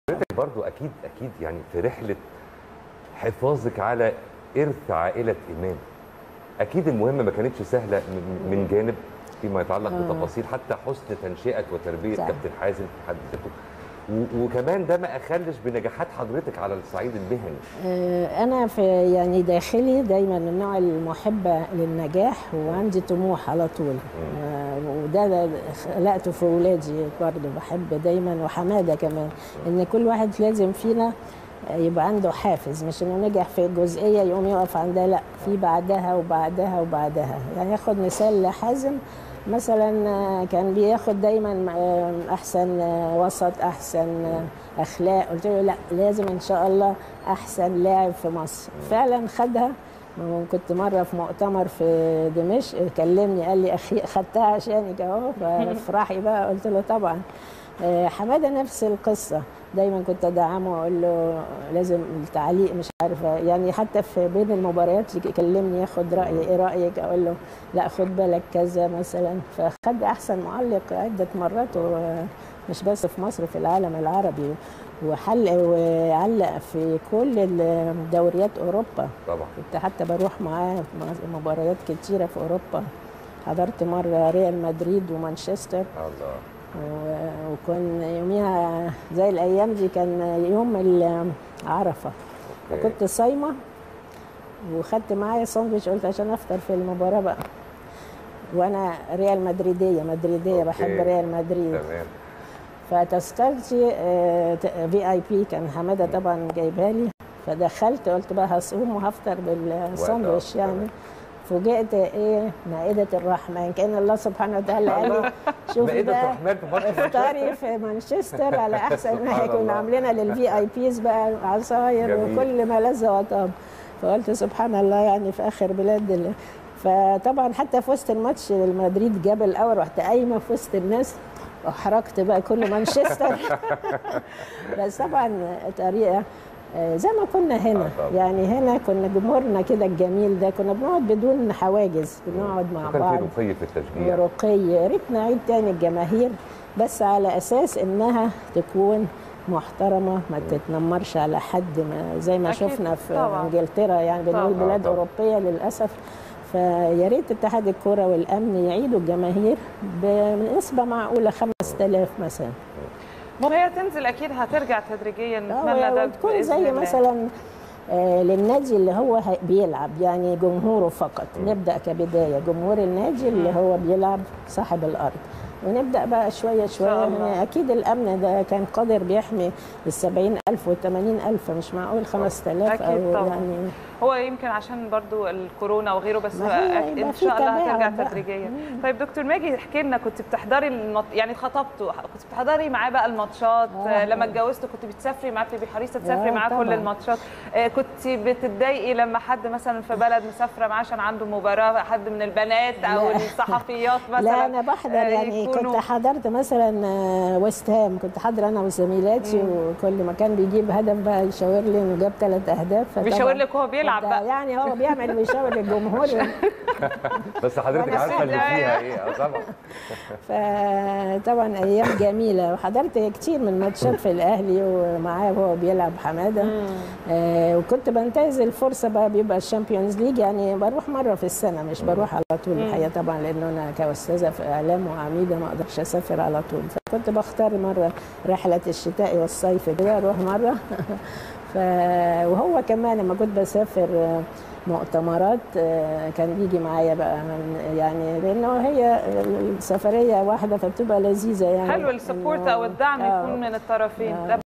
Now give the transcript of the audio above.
حضرتك برضو اكيد اكيد يعني في رحله حفاظك على ارث عائله امام اكيد المهمه ما كانتش سهله من من جانب فيما يتعلق آه. بتفاصيل حتى حسن تنشئه وتربيه صح. كابتن حازم في حد ذاته و- وكمان ده ما اخلش بنجاحات حضرتك على الصعيد المهني آه، أنا في يعني داخلي دايما من النوع المحبة للنجاح وعندي طموح على طول آه، وده ده خلقته في ولادي برضه بحب دايما وحمادة كمان إن كل واحد لازم فينا يبقى عنده حافز مش انه نجح في جزئيه يقوم يقف عندها لا في بعدها وبعدها وبعدها يعني ياخد مثال لحازم مثلا آه، كان بياخد دايما آه، احسن آه، وسط احسن آه، اخلاق قلت له لا لازم ان شاء الله احسن لاعب في مصر فعلا خدها كنت مره في مؤتمر في دمشق كلمني قال لي اخي خدتها عشانك اهو فافرحي بقى قلت له طبعا آه، حماده نفس القصه دايما كنت ادعمه واقول له لازم التعليق مش عارفه يعني حتى في بين المباريات يكلمني ياخد رايي ايه رايك اقول له لا خد بالك كذا مثلا فخد احسن معلق عده مرات ومش بس في مصر في العالم العربي وحل وعلق في كل دوريات اوروبا طبعا كنت حتى بروح معاه مباريات كتيره في اوروبا حضرت مره ريال مدريد ومانشستر الله و- وكان يوميها زي الايام دي كان يوم العرفه أوكي. كنت صايمه وخدت معايا ساندوتش قلت عشان افطر في المباراه بقى وانا ريال مدريديه مدريديه بحب أوكي. ريال مدريد تمام فتذكرتي في اي بي كان حماده طبعا جايبها لي فدخلت قلت بقى هصوم وهفطر بالساندوتش تمام. يعني فوجئت ايه مائده الرحمن كان الله سبحانه وتعالى قال لي شوفي مائدة بقى الرحمن في ماتش افطري في مانشستر على احسن ما سبحان هي كنا الله. عاملينها للفي اي بيز بقى عصاير جميل. وكل ما لذ وطاب فقلت سبحان الله يعني في اخر بلاد ال... فطبعا حتى في وسط الماتش المدريد جاب الاول رحت قايمه في وسط الناس احرجت بقى كل مانشستر بس طبعا طريقه آه، زي ما كنا هنا آه طبعا. يعني هنا كنا جمهورنا كده الجميل ده كنا بنقعد بدون حواجز بنقعد مع وكان بعض في رقي في التشجيع ورقي يا ريت نعيد تاني الجماهير بس على اساس انها تكون محترمه ما تتنمرش على حد ما زي ما أكيد شفنا في طبعاً. انجلترا يعني بنقول طبعاً. بلاد طبعاً. اوروبيه للاسف فيا ريت اتحاد الكره والامن يعيدوا الجماهير بنسبه معقوله 5000 مثلا وهي تنزل اكيد هترجع تدريجيا نتمنى ده وتكون بإذن زي الله. مثلا آه، للنادي اللي هو هي- بيلعب يعني جمهوره فقط نبدا كبدايه جمهور النادي اللي هو بيلعب صاحب الارض ونبدا بقى شويه شويه الله. يعني اكيد الامن ده كان قادر بيحمي ال 70000 وال 80000 مش معقول 5000 أكيد او طبعاً. يعني هو يمكن عشان برضو الكورونا وغيره بس ما هي أك- يبقى ان في شاء الله تباعد هترجع بقى. تدريجيا طيب دكتور ماجي احكي لنا كنت بتحضري المط... يعني اتخطبتوا كنت بتحضري معاه بقى الماتشات آه. آه. لما اتجوزتوا كنت بتسافري معاه بتبقي حريصه تسافري آه، معاه كل طبعاً. الماتشات آه كنت بتتضايقي لما حد مثلا في بلد مسافره معاه عشان عنده مباراه حد من البنات او لا. الصحفيات مثلا لا انا بحضر آه، يعني يكونوا- كنت حضرت مثلا آه، ويست هام كنت حاضره انا وزميلاتي وكل ما كان بيجيب هدف بقى يشاور لي انه جاب ثلاث اهداف فطبعاً بيشاور لك وهو بيلعب ده بقى يعني هو بيعمل بيشاور للجمهور بس حضرتك وأنا عارفه اللي سيدة. فيها ايه اه طبعا فطبعا ايام جميله وحضرت كتير من ماتشات في الاهلي ومعاه وهو بيلعب حماده آه وكنت بنتهز الفرصه بقى بيبقى الشامبيونز ليج يعني بروح مره في السنه مش بروح على طول الحقيقه طبعا لانه انا كاستاذه في اعلام وعميده ما اقدرش اسافر على طول فكنت بختار مره رحله الشتاء والصيف كده اروح مره ف... وهو كمان لما كنت بسافر آه، مؤتمرات آه، كان بيجي معايا بقى يعني لانه هي السفريه واحده فبتبقى لذيذه يعني حلو السبورت إنه- او الدعم آه. يكون من الطرفين آه. ده